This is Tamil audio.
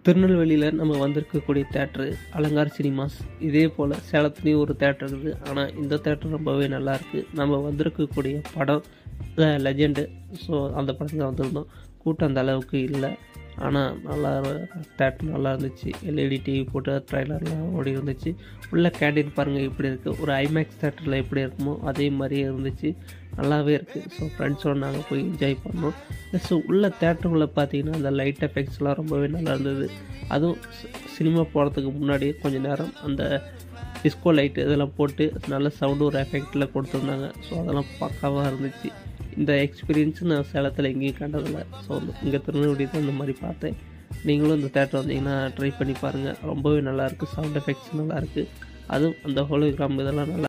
திருநெல்வேலியில் நம்ம வந்திருக்கக்கூடிய தேட்ரு அலங்கார் சினிமாஸ் இதே போல் சேலத்துலேயும் ஒரு தேட்டர் இருக்குது ஆனால் இந்த தேட்டர் ரொம்பவே நல்லா இருக்குது நம்ம வந்திருக்கக்கூடிய படம் லெஜெண்டு ஸோ அந்த படத்துக்கு வந்திருந்தோம் கூட்டம் அந்த அளவுக்கு இல்லை ஆனால் நல்லா தேட்டர் நல்லா இருந்துச்சு எல்இடி டிவி போட்டு ட்ரைலர்லாம் ஓடி இருந்துச்சு உள்ள கேண்டீன் பாருங்கள் எப்படி இருக்குது ஒரு ஐமேக்ஸ் தேட்டரில் எப்படி இருக்குமோ அதே மாதிரியே இருந்துச்சு நல்லாவே இருக்குது ஸோ ஃப்ரெண்ட்ஸோடு நாங்கள் போய் என்ஜாய் பண்ணோம் ப்ளஸ் உள்ள தேட்டருக்குள்ளே பார்த்தீங்கன்னா அந்த லைட் எஃபெக்ட்ஸ்லாம் ரொம்பவே நல்லா இருந்தது அதுவும் சினிமா போகிறதுக்கு முன்னாடியே கொஞ்சம் நேரம் அந்த டிஸ்கோ லைட்டு இதெல்லாம் போட்டு நல்ல சவுண்டு ஒரு எஃபெக்டில் கொடுத்துருந்தாங்க ஸோ அதெல்லாம் பக்காவாக இருந்துச்சு இந்த எக்ஸ்பீரியன்ஸ் நான் சேலத்தில் எங்கேயும் கண்டதில்லை ஸோ இங்கே திருநெல்வேலி தான் இந்த மாதிரி பார்த்தேன் நீங்களும் இந்த தேட்டர் வந்தீங்கன்னா ட்ரை பண்ணி பாருங்கள் ரொம்பவே நல்லாயிருக்கு சவுண்ட் எஃபெக்ட்ஸ் நல்லாயிருக்கு அதுவும் அந்த ஹோலோகிராம் இதெல்லாம் நல்லா